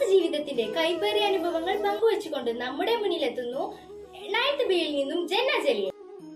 ജീവിതത്തിന്റെ കൈപ്പേറിയ അനുഭവങ്ങൾ പങ്കുവച്ചുകൊണ്ട് നമ്മുടെ മുന്നിലെത്തുന്നു നയൻത് ബിയിൽ നിന്നും ജന്ന ജലീൽ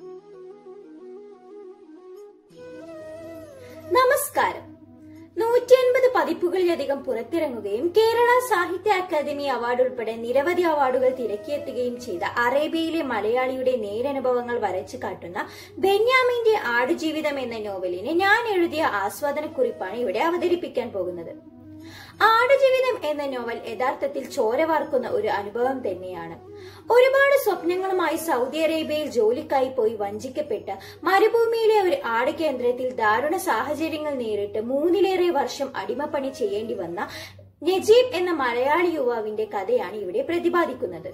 നമസ്കാരം നൂറ്റി അൻപത് പതിപ്പുകളിലധികം പുറത്തിറങ്ങുകയും കേരള സാഹിത്യ അക്കാദമി അവാർഡ് ഉൾപ്പെടെ നിരവധി അവാർഡുകൾ തിരക്കിയെത്തുകയും ചെയ്ത അറേബ്യയിലെ മലയാളിയുടെ നേരനുഭവങ്ങൾ വരച്ചു കാട്ടുന്ന ബെന്യാമിന്റെ ആടുജീവിതം എന്ന നോവലിനെ ഞാൻ എഴുതിയ ആസ്വാദനക്കുറിപ്പാണ് ഇവിടെ അവതരിപ്പിക്കാൻ പോകുന്നത് ആടുജീവിതം എന്ന നോവൽ യഥാർത്ഥത്തിൽ ചോര വാർക്കുന്ന ഒരു അനുഭവം തന്നെയാണ് ഒരുപാട് സ്വപ്നങ്ങളുമായി സൗദി അറേബ്യയിൽ ജോലിക്കായി പോയി വഞ്ചിക്കപ്പെട്ട മരുഭൂമിയിലെ ഒരു ആട് കേന്ദ്രത്തിൽ ദാരുണ സാഹചര്യങ്ങൾ നേരിട്ട് മൂന്നിലേറെ വർഷം അടിമപ്പണി ചെയ്യേണ്ടി വന്ന നജീബ് എന്ന മലയാളി യുവാവിന്റെ കഥയാണ് ഇവിടെ പ്രതിപാദിക്കുന്നത്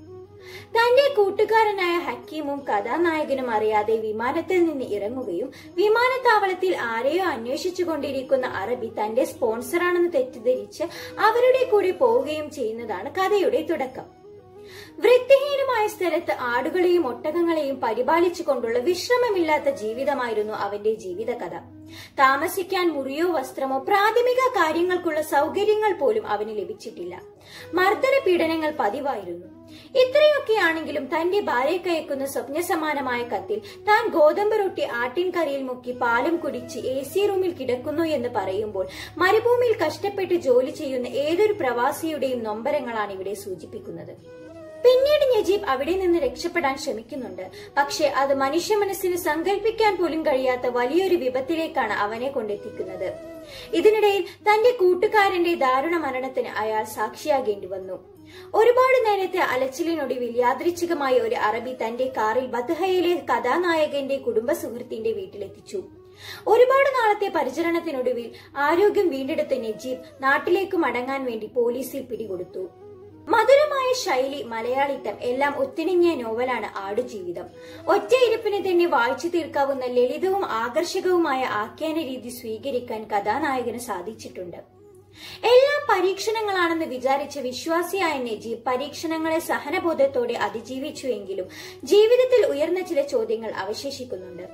തന്റെ കൂട്ടുകാരനായ ഹക്കീമും കഥാനായകനും അറിയാതെ വിമാനത്തിൽ നിന്ന് ഇറങ്ങുകയും വിമാനത്താവളത്തിൽ ആരെയോ അന്വേഷിച്ചുകൊണ്ടിരിക്കുന്ന അറബി തന്റെ സ്പോൺസറാണെന്ന് തെറ്റിദ്ധരിച്ച് അവരുടെ കൂടെ പോവുകയും ചെയ്യുന്നതാണ് കഥയുടെ തുടക്കം വൃത്തിഹീനമായ സ്ഥലത്ത് ആടുകളെയും ഒട്ടകങ്ങളെയും പരിപാലിച്ചുകൊണ്ടുള്ള വിശ്രമമില്ലാത്ത ജീവിതമായിരുന്നു അവന്റെ ജീവിതകഥ താമസിക്കാൻ മുറിയോ വസ്ത്രമോ പ്രാഥമിക കാര്യങ്ങൾക്കുള്ള സൗകര്യങ്ങൾ പോലും അവന് ലഭിച്ചിട്ടില്ല മർദ്ദന പീഡനങ്ങൾ പതിവായിരുന്നു ഇത്രയൊക്കെയാണെങ്കിലും തന്റെ ഭാര്യക്കയക്കുന്ന സ്വപ്നസമാനമായ കത്തിൽ താൻ ഗോതമ്പ് റൊട്ടി ആട്ടിൻകറിയിൽ മുക്കി പാലും കുടിച്ച് എ സി റൂമിൽ കിടക്കുന്നു എന്ന് പറയുമ്പോൾ മരുഭൂമിയിൽ കഷ്ടപ്പെട്ട് ജോലി ചെയ്യുന്ന ഏതൊരു പ്രവാസിയുടെയും നൊമ്പരങ്ങളാണ് ഇവിടെ സൂചിപ്പിക്കുന്നത് പിന്നീട് നജീബ് അവിടെ നിന്ന് രക്ഷപ്പെടാൻ ശ്രമിക്കുന്നുണ്ട് പക്ഷെ അത് മനുഷ്യ മനസ്സിന് സങ്കല്പിക്കാൻ പോലും കഴിയാത്ത വലിയൊരു വിപത്തിലേക്കാണ് അവനെ കൊണ്ടെത്തിക്കുന്നത് ഇതിനിടയിൽ തന്റെ കൂട്ടുകാരന്റെ ദാരുണ മരണത്തിന് അയാൾ സാക്ഷിയാകേണ്ടി വന്നു ഒരുപാട് നേരത്തെ അലച്ചിലിനൊടുവിൽ യാദൃച്ഛികമായ ഒരു അറബി തന്റെ കാറിൽ ബദ്ഹയിലെ കഥാനായകന്റെ കുടുംബ സുഹൃത്തിന്റെ വീട്ടിലെത്തിച്ചു ഒരുപാട് നാളത്തെ പരിചരണത്തിനൊടുവിൽ ആരോഗ്യം വീണ്ടെടുത്ത നജീബ് നാട്ടിലേക്ക് മടങ്ങാൻ വേണ്ടി പോലീസിൽ പിടികൊടുത്തു മധുരമായ ശൈലി മലയാളിത്തം എല്ലാം ഒത്തിണങ്ങിയ നോവലാണ് ആടുജീവിതം ഒറ്റയിരുപ്പിന് തന്നെ വായിച്ചു തീർക്കാവുന്ന ലളിതവും ആകർഷകവുമായ ആഖ്യാന രീതി സ്വീകരിക്കാൻ കഥാനായകന് സാധിച്ചിട്ടുണ്ട് എല്ലാം പരീക്ഷണങ്ങളാണെന്ന് വിചാരിച്ച വിശ്വാസിയായ നജീബ് പരീക്ഷണങ്ങളെ സഹനബോധത്തോടെ അതിജീവിച്ചുവെങ്കിലും ജീവിതത്തിൽ ഉയർന്ന ചില ചോദ്യങ്ങൾ അവശേഷിക്കുന്നുണ്ട്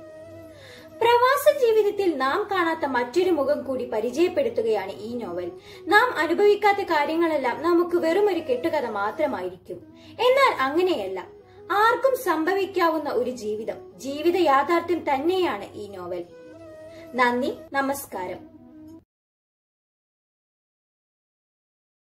പ്രവാസ ജീവിതത്തിൽ നാം കാണാത്ത മറ്റൊരു മുഖം കൂടി പരിചയപ്പെടുത്തുകയാണ് ഈ നോവൽ നാം അനുഭവിക്കാത്ത കാര്യങ്ങളെല്ലാം നമുക്ക് വെറും ഒരു കെട്ടുകഥ മാത്രമായിരിക്കും എന്നാൽ അങ്ങനെയല്ല ആർക്കും സംഭവിക്കാവുന്ന ഒരു ജീവിതം ജീവിത യാഥാർത്ഥ്യം തന്നെയാണ് ഈ നോവൽ നന്ദി നമസ്കാരം